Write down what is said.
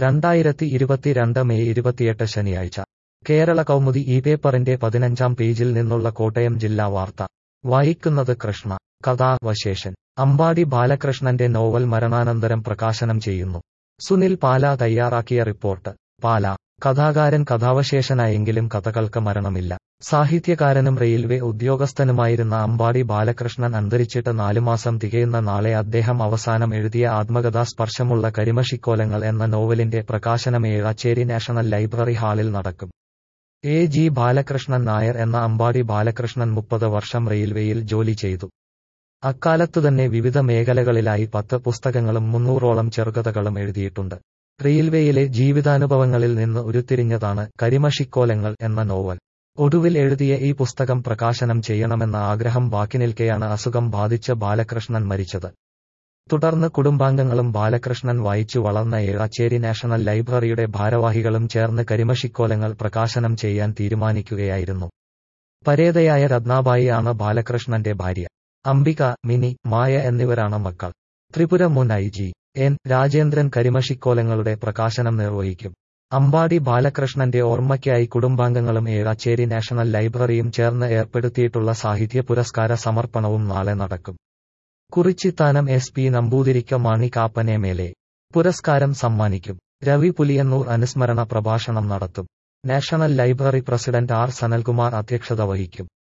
രണ്ടായിരത്തി ഇരുപത്തിരണ്ട് മെയ് ഇരുപത്തിയെട്ട് ശനിയാഴ്ച കേരള കൗമുദി ഈ പേപ്പറിന്റെ പതിനഞ്ചാം പേജിൽ നിന്നുള്ള കോട്ടയം ജില്ലാ വാർത്ത വായിക്കുന്നത് കൃഷ്ണ കഥാവശേഷൻ അമ്പാടി ബാലകൃഷ്ണന്റെ നോവൽ മരണാനന്തരം പ്രകാശനം ചെയ്യുന്നു സുനിൽ പാല തയ്യാറാക്കിയ റിപ്പോർട്ട് പാല കഥാകാരൻ കഥാവശേഷനായെങ്കിലും കഥകൾക്ക് മരണമില്ല സാഹിത്യകാരനും റെയിൽവേ ഉദ്യോഗസ്ഥനുമായിരുന്ന അമ്പാടി ബാലകൃഷ്ണൻ അന്തരിച്ചിട്ട് നാലുമാസം തികയുന്ന നാളെ അദ്ദേഹം അവസാനം എഴുതിയ ആത്മകഥാ സ്പർശമുള്ള കരിമഷിക്കോലങ്ങൾ എന്ന നോവലിന്റെ പ്രകാശനം ഏഴാച്ചേരി നാഷണൽ ലൈബ്രറി ഹാളിൽ നടക്കും എ ജി ബാലകൃഷ്ണൻ നായർ എന്ന അമ്പാടി ബാലകൃഷ്ണൻ മുപ്പത് വർഷം റെയിൽവേയിൽ ജോലി ചെയ്തു അക്കാലത്തുതന്നെ വിവിധ മേഖലകളിലായി പത്ത് പുസ്തകങ്ങളും മുന്നൂറോളം ചെറുകഥകളും എഴുതിയിട്ടുണ്ട് റെയിൽവേയിലെ ജീവിതാനുഭവങ്ങളിൽ നിന്ന് ഉരുത്തിരിഞ്ഞതാണ് കരിമഷിക്കോലങ്ങൾ എന്ന നോവൽ ഒടുവിൽ എഴുതിയ ഈ പുസ്തകം പ്രകാശനം ചെയ്യണമെന്ന ആഗ്രഹം ബാക്കിനിൽക്കെയാണ് അസുഖം ബാധിച്ച് ബാലകൃഷ്ണൻ മരിച്ചത് തുടർന്ന് കുടുംബാംഗങ്ങളും ബാലകൃഷ്ണൻ വായിച്ചു വളർന്ന ഏഴാച്ചേരി നാഷണൽ ലൈബ്രറിയുടെ ഭാരവാഹികളും ചേർന്ന് കരിമഷിക്കോലങ്ങൾ പ്രകാശനം ചെയ്യാൻ തീരുമാനിക്കുകയായിരുന്നു പരേതയായ രത്നാബായി ആണ് ബാലകൃഷ്ണന്റെ ഭാര്യ അംബിക മിനി മായ എന്നിവരാണ് മക്കൾ ത്രിപുര മുൻ ഐ ജി എൻ രാജേന്ദ്രൻ കരിമഷിക്കോലങ്ങളുടെ പ്രകാശനം നിർവഹിക്കും അമ്പാടി ബാലകൃഷ്ണന്റെ ഓർമ്മയ്ക്കായി കുടുംബാംഗങ്ങളും ഏഴാച്ചേരി നാഷണൽ ലൈബ്രറിയും ചേർന്ന് ഏർപ്പെടുത്തിയിട്ടുള്ള സാഹിത്യ പുരസ്കാര സമർപ്പണവും നാളെ നടക്കും കുറിച്ചിത്താനം എസ് പി നമ്പൂതിരിക്ക മാണി കാപ്പനെ മേലെ പുരസ്കാരം സമ്മാനിക്കും രവി പുലിയന്നൂർ അനുസ്മരണ പ്രഭാഷണം നടത്തും national library president R Sanalkumar അധ്യക്ഷത വഹിക്കും